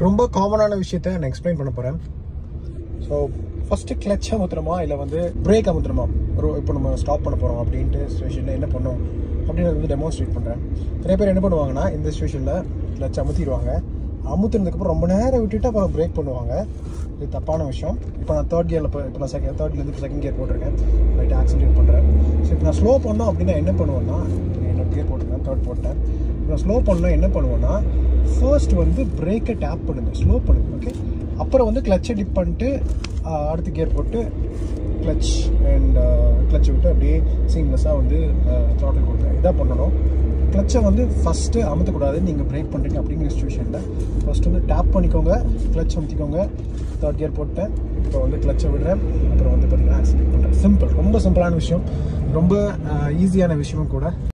ரொம்ப காமனான விஷயத்த நான் எக்ஸ்பிளைன் பண்ண போகிறேன் ஸோ ஃபஸ்ட்டு கிளச் அமுத்துறோமா இல்லை வந்து பிரேக் அமுத்துறோமா ஒரு இப்போ நம்ம ஸ்டாப் பண்ண போகிறோம் அப்படின்ட்டு சுச்சுவேஷனில் என்ன பண்ணோம் அப்படின்றத வந்து டெமான்ஸ்ட்ரேட் பண்ணுறேன் நிறைய பேர் என்ன பண்ணுவாங்கன்னா இந்த சுச்சுவேஷனில் கிளச் அமுத்திடுவாங்க அமுத்துனதுக்கப்புறம் ரொம்ப நேரம் விட்டுட்டு அப்புறம் பிரேக் பண்ணுவாங்க இது தப்பான விஷயம் இப்போ நான் தேர்ட் கியரில் இப்போ இப்போ நான் செகண்ட் தேர்ட்லேருந்து இப்போ செகண்ட் கியர் போட்டிருக்கேன் ரைட் ஆக்சிலேட் பண்ணுறேன் ஸோ இப்போ நான் ஸ்லோ பண்ணோம் அப்படின்னா என்ன பண்ணுவேன்னா என்னோட கியர் போட்டிருக்கேன் தேர்ட் போட்டேன் இப்போ நான் ஸ்லோ பண்ணால் என்ன பண்ணுவேன்னா ஃபர்ஸ்ட் வந்து பிரேக்கை டேப் பண்ணுங்க ஸ்லோ பண்ணுங்க ஓகே அப்புறம் வந்து கிளச்சை டிப் பண்ணிட்டு ஆஹ், அடுத்த கியர் போட்டு கிளச் அண்ட் கிளச்சை விட்டு அப்படியே சீம்லெஸ்ஸாக வந்து த்ராட்டில் கொடுக்குறேன் இதான் பண்ணணும் கிளச்சை வந்து ஃபஸ்ட்டு அமுத்தக்கூடாது நீங்கள் பிரேக் பண்ணுறீங்க அப்படிங்கிற சுச்சுவேஷனில் ஃபஸ்ட்டு வந்து டேப் பண்ணிக்கோங்க கிளச் அமுத்திக்கோங்க தேர்ட் கியர் போட்டேன் இப்போ வந்து கிளச்சை விடுறேன் அப்புறம் வந்து பார்த்தீங்கன்னா ஆக்சிலேட் பண்ணுறேன் சிம்பிள் ரொம்ப சிம்பிளான விஷயம் ரொம்ப ஈஸியான விஷயமும் கூட